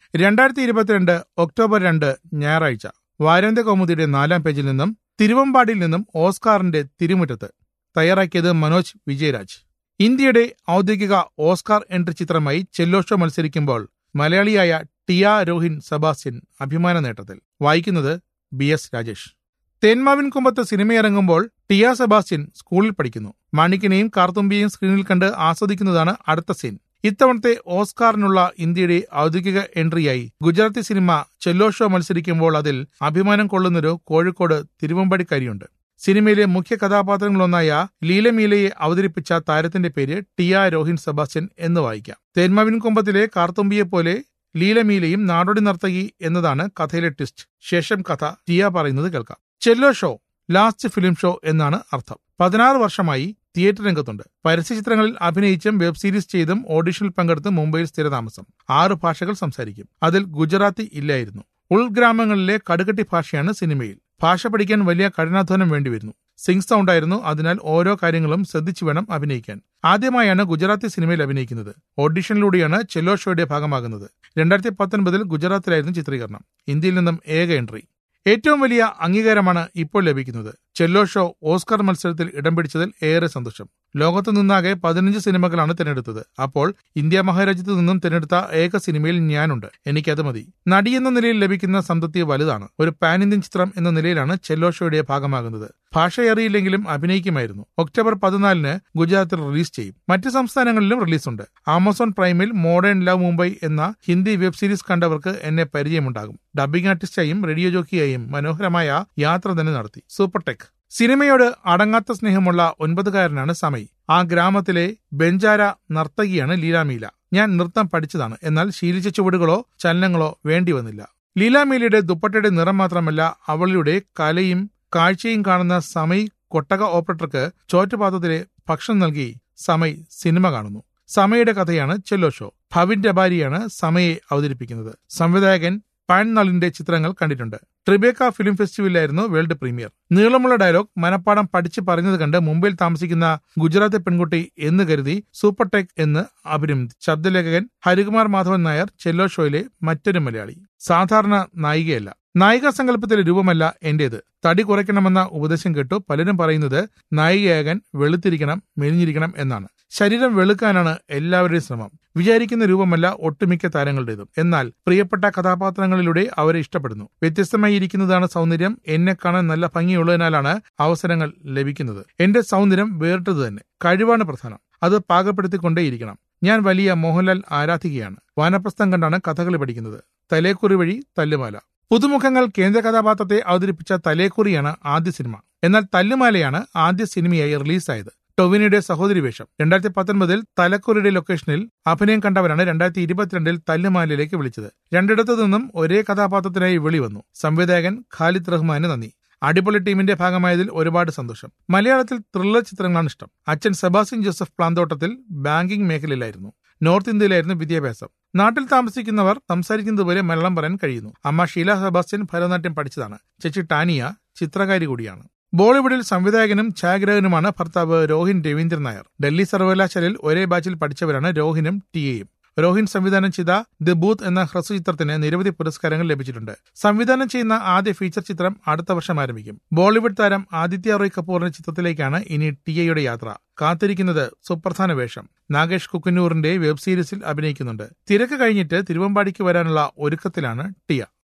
രണ്ടായിരത്തി ഇരുപത്തിരണ്ട് ഒക്ടോബർ രണ്ട് ഞായറാഴ്ച വാരാന്ത്യ കൗമുദിയുടെ നാലാം പേജിൽ നിന്നും തിരുവമ്പാടിയിൽ നിന്നും ഓസ്കാറിന്റെ തിരുമുറ്റത്ത് തയ്യാറാക്കിയത് മനോജ് വിജയരാജ് ഇന്ത്യയുടെ ഔദ്യോഗിക ഓസ്കാർ എൻട്രി ചിത്രമായി ചെല്ലോ ഷോ മത്സരിക്കുമ്പോൾ മലയാളിയായ ടിയ രോഹിൻ സെബാസ്റ്റ്യൻ അഭിമാന നേട്ടത്തിൽ വായിക്കുന്നത് ബി എസ് രാജേഷ് തേന്മാവിൻ കുമ്പത്ത് സിനിമയിറങ്ങുമ്പോൾ ടിയ സെബാസ്റ്റ്യൻ സ്കൂളിൽ പഠിക്കുന്നു മാണിക്കിനെയും കാർത്തുമ്പിയെയും സ്ക്രീനിൽ കണ്ട് ആസ്വദിക്കുന്നതാണ് അടുത്ത സീൻ ഇത്തവണത്തെ ഓസ്കാറിനുള്ള ഇന്ത്യയുടെ ഔദ്യോഗിക എൻട്രിയായി ഗുജറാത്തി സിനിമ ചെല്ലോ ഷോ മത്സരിക്കുമ്പോൾ അതിൽ അഭിമാനം കൊള്ളുന്നൊരു കോഴിക്കോട് തിരുവമ്പാടിക്കാരിയുണ്ട് സിനിമയിലെ മുഖ്യ കഥാപാത്രങ്ങളൊന്നായ ലീലമീലയെ അവതരിപ്പിച്ച താരത്തിന്റെ പേര് ടിയ രോഹിൻ സെബാസ്റ്റ്യൻ എന്ന് വായിക്കാം തേന്മാവിൻ കൊമ്പത്തിലെ കാർത്തുമ്പിയെ പോലെ ലീലമീലയും നാടോടി നർത്തകി എന്നതാണ് കഥയിലെ ട്വിസ്റ്റ് ശേഷം കഥ ടിയ പറയുന്നത് കേൾക്കാം Chhello show last film show എന്നാണ് അർത്ഥം പതിനാറ് വർഷമായി തിയേറ്റർ രംഗത്തുണ്ട് പരസ്യചിത്രങ്ങളിൽ അഭിനയിച്ചും വെബ് സീരീസ് ചെയ്തും ഓഡിഷനിൽ പങ്കെടുത്ത് മുംബൈയിൽ സ്ഥിരതാമസം ആറ് ഭാഷകൾ സംസാരിക്കും അതിൽ ഗുജറാത്തി ഇല്ലായിരുന്നു ഉൾഗ്രാമങ്ങളിലെ കടുകട്ടി ഭാഷയാണ് സിനിമയിൽ ഭാഷ പഠിക്കാൻ വലിയ കഠിനാധ്വാനം വേണ്ടിവരുന്നു സിംഗ് സൗണ്ട് ആയിരുന്നു അതിനാൽ ഓരോ കാര്യങ്ങളും ശ്രദ്ധിച്ചു വേണം അഭിനയിക്കാൻ ആദ്യമായാണ് ഗുജറാത്തി സിനിമയിൽ അഭിനയിക്കുന്നത് ഓഡിഷനിലൂടെയാണ് ചെല്ലോ ഷോയുടെ ഭാഗമാകുന്നത് രണ്ടായിരത്തി പത്തൊൻപതിൽ ഗുജറാത്തിലായിരുന്നു ചിത്രീകരണം ഇന്ത്യയിൽ നിന്നും ഏക എൻട്രി ഏറ്റവും വലിയ അംഗീകാരമാണ് ഇപ്പോൾ ലഭിക്കുന്നത് ചെല്ലോ ഷോ ഓസ്കാർ മത്സരത്തിൽ ഇടം പിടിച്ചതിൽ ഏറെ സന്തോഷം ലോകത്തു നിന്നാകെ പതിനഞ്ച് സിനിമകളാണ് തിരഞ്ഞെടുത്തത് അപ്പോൾ ഇന്ത്യ മഹാരാജ്യത്തു നിന്നും തിരഞ്ഞെടുത്ത ഏക സിനിമയിൽ ഞാനുണ്ട് എനിക്കത് മതി നടി എന്ന നിലയിൽ ലഭിക്കുന്ന സംതൃപ്തി വലുതാണ് ഒരു പാൻ ഇന്ത്യൻ ചിത്രം എന്ന നിലയിലാണ് ചെല്ലോ ഷോയുടെ ഭാഗമാകുന്നത് ഭാഷ അറിയില്ലെങ്കിലും അഭിനയിക്കുമായിരുന്നു ഒക്ടോബർ പതിനാലിന് ഗുജറാത്തിൽ റിലീസ് ചെയ്യും മറ്റ് സംസ്ഥാനങ്ങളിലും റിലീസുണ്ട് ആമസോൺ പ്രൈമിൽ മോഡേൺ ലവ് മുംബൈ എന്ന ഹിന്ദി വെബ് സീരീസ് കണ്ടവർക്ക് എന്നെ പരിചയമുണ്ടാകും ഡബിംഗ് ആർട്ടിസ്റ്റായും റേഡിയോ ജോക്കിയായും മനോഹരമായ യാത്ര തന്നെ നടത്തി സൂപ്പർ ടെക് സിനിമയോട് അടങ്ങാത്ത സ്നേഹമുള്ള ഒൻപതുകാരനാണ് സമയ് ആ ഗ്രാമത്തിലെ ബെഞ്ചാര നർത്തകിയാണ് ലീലാമീല ഞാൻ നൃത്തം പഠിച്ചതാണ് എന്നാൽ ശീലിച്ച ചുവടുകളോ ചലനങ്ങളോ വേണ്ടി വന്നില്ല ലീലാമീലയുടെ ദുപ്പട്ടയുടെ നിറം മാത്രമല്ല അവളുടെ കലയും കാഴ്ചയും കാണുന്ന സമയ് കൊട്ടക ഓപ്പറേറ്റർക്ക് ചോറ്റുപാത്രത്തിലെ ഭക്ഷണം നൽകി സമയ് സിനിമ കാണുന്നു സമയുടെ കഥയാണ് ചെല്ലോ ഷോ ഭവിൻ രബാരിയാണ് സമയെ അവതരിപ്പിക്കുന്നത് സംവിധായകൻ പാൻ നളിന്റെ ചിത്രങ്ങൾ കണ്ടിട്ടുണ്ട് ട്രിബേക്ക ഫിലിം ഫെസ്റ്റിവലിലായിരുന്നു വേൾഡ് പ്രീമിയർ നീളമുള്ള ഡയലോഗ് മനപ്പാടം പഠിച്ച് പറഞ്ഞത് കണ്ട് മുംബൈയിൽ താമസിക്കുന്ന ഗുജറാത്തി പെൺകുട്ടി എന്ന് കരുതി സൂപ്പർ ടെക് എന്ന് അഭിനന്ദിച്ചു ശബ്ദലേഖകൻ ഹരികുമാർ മാധവൻ നായർ ചെല്ലോ ഷോയിലെ മറ്റൊരു മലയാളി സാധാരണ നായികയല്ല നായികാ സങ്കല്പത്തിലെ രൂപമല്ല എന്റേത് തടി കുറയ്ക്കണമെന്ന ഉപദേശം കേട്ടു പലരും പറയുന്നത് നായികയാകാൻ വെളുത്തിരിക്കണം മെലിഞ്ഞിരിക്കണം എന്നാണ് ശരീരം വെളുക്കാനാണ് എല്ലാവരുടെയും ശ്രമം വിചാരിക്കുന്ന രൂപമല്ല ഒട്ടുമിക്ക താരങ്ങളുടേതും എന്നാൽ പ്രിയപ്പെട്ട കഥാപാത്രങ്ങളിലൂടെ അവരെ ഇഷ്ടപ്പെടുന്നു വ്യത്യസ്തമായി ഇരിക്കുന്നതാണ് സൗന്ദര്യം എന്നെ കാണാൻ നല്ല ഭംഗിയുള്ളതിനാലാണ് അവസരങ്ങൾ ലഭിക്കുന്നത് എന്റെ സൗന്ദര്യം വേറിട്ടത് തന്നെ കഴിവാണ് പ്രധാനം അത് പാകപ്പെടുത്തിക്കൊണ്ടേയിരിക്കണം ഞാൻ വലിയ മോഹൻലാൽ ആരാധികയാണ് വാനപ്രസ്ഥം കണ്ടാണ് കഥകളി പഠിക്കുന്നത് തലേക്കുറി വഴി തല്ലുമാല പുതുമുഖങ്ങൾ കേന്ദ്ര കഥാപാത്രത്തെ അവതരിപ്പിച്ച തലേക്കുറിയാണ് ആദ്യ സിനിമ എന്നാൽ തല്ലുമാലയാണ് ആദ്യ സിനിമയായി റിലീസായത് ടൊവിനയുടെ സഹോദരി വേഷം രണ്ടായിരത്തി പത്തൊൻപതിൽ തലക്കുറിയുടെ ലൊക്കേഷനിൽ അഭിനയം കണ്ടവരാണ് രണ്ടായിരത്തി ഇരുപത്തിരണ്ടിൽ തല്ലുമാലയിലേക്ക് വിളിച്ചത് രണ്ടിടത്തു നിന്നും ഒരേ കഥാപാത്രത്തിനായി വിളി വന്നു സംവിധായകൻ ഖാലിദ് റഹ്മാന് നന്ദി അടിപൊളി ടീമിന്റെ ഭാഗമായതിൽ ഒരുപാട് സന്തോഷം മലയാളത്തിൽ ത്രില്ലർ ചിത്രങ്ങളാണ് ഇഷ്ടം അച്ഛൻ സെബാസ്റ്റ്യൻ ജോസഫ് പ്ലാന്തോട്ടത്തിൽ ബാങ്കിംഗ് മേഖലയിലായിരുന്നു നോർത്ത് ഇന്ത്യയിലായിരുന്നു വിദ്യാഭ്യാസം നാട്ടിൽ താമസിക്കുന്നവർ സംസാരിക്കുന്നത് പോലെ മലയാളം പറയാൻ കഴിയുന്നു അമ്മ ഷീല സെബാസ്റ്റ്യൻ ഭരതനാട്യം പഠിച്ചതാണ് ചേച്ചി ടാനിയ ചിത്രകാരി കൂടിയാണ് ബോളിവുഡിൽ സംവിധായകനും ഛായാഗ്രഹനുമാണ് ഭർത്താവ് രോഹിൻ രവീന്ദ്രൻ നായർ ഡൽഹി സർവകലാശാലയിൽ ഒരേ ബാച്ചിൽ പഠിച്ചവരാണ് രോഹിനും ടിയയും രോഹിൻ സംവിധാനം ചെയ്ത ദി ബൂത്ത് എന്ന ഹ്രസ്വ ചിത്രത്തിന് നിരവധി പുരസ്കാരങ്ങൾ ലഭിച്ചിട്ടുണ്ട് സംവിധാനം ചെയ്യുന്ന ആദ്യ ഫീച്ചർ ചിത്രം അടുത്ത വർഷം ആരംഭിക്കും ബോളിവുഡ് താരം ആദിത്യ റോയ് കപൂറിന്റെ ചിത്രത്തിലേക്കാണ് ഇനി ടിയയുടെ യാത്ര കാത്തിരിക്കുന്നത് സുപ്രധാന വേഷം നാഗേഷ് കുക്കുന്നൂറിന്റെ വെബ് സീരീസിൽ അഭിനയിക്കുന്നുണ്ട് തിരക്ക് കഴിഞ്ഞിട്ട് തിരുവമ്പാടിക്ക് വരാനുള്ള ഒരുക്കത്തിലാണ് ടിയ